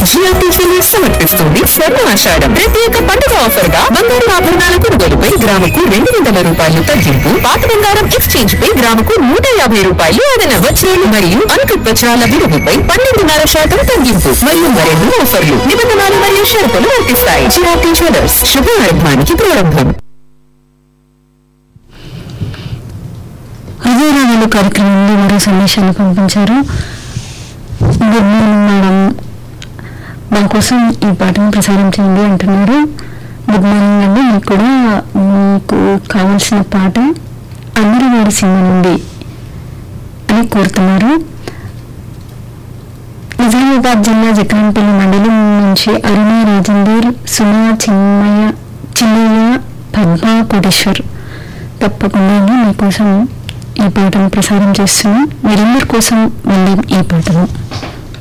GRT Philips సమర్పిస్తుంది స్వర్ణ ఆషాఢం ప్రత్యేక పండుగ ఆఫర్ గా బంగారు ఆభరణాల కొనుగోలుపై గ్రాముకు రెండు వందల రూపాయలు తగ్గింపు పాత బంగారం ఎక్స్చేంజ్ పై గ్రాముకు నూట యాభై రూపాయలు అదన వజ్రాలు మరియు అంకుట్ వజ్రాల విలువపై పన్నెండున్నర శాతం తగ్గింపు మరియు మరెన్నో ఆఫర్లు నిబంధనలు మరియు షరతులు వర్తిస్తాయి జిఆర్టీ జ్యువెలర్స్ శుభారంభానికి ప్రారంభం హృదయరాగాలు కార్యక్రమంలో మరో సందేశాన్ని పంపించారు గుడ్ మార్నింగ్ మేడం మా కోసం ఈ పాటను ప్రసారం చేయండి అంటున్నారు గుడ్ మార్నింగ్ అండి మీకు కూడా మీకు కావాల్సిన పాట అందరి వారి సినిమా నుండి అని కోరుతున్నారు నిజామాబాద్ జిల్లా జక్రంపల్లి మండలం నుంచి అరుణ రాజేందర్ సుమా చిన్మయ చిన్నయ్య పద్మ కోటేశ్వర్ తప్పకుండా అండి మీకోసం ఈ పాటను ప్రసారం చేస్తున్నాం మీరందరి కోసం మళ్ళీ ఈ పాటను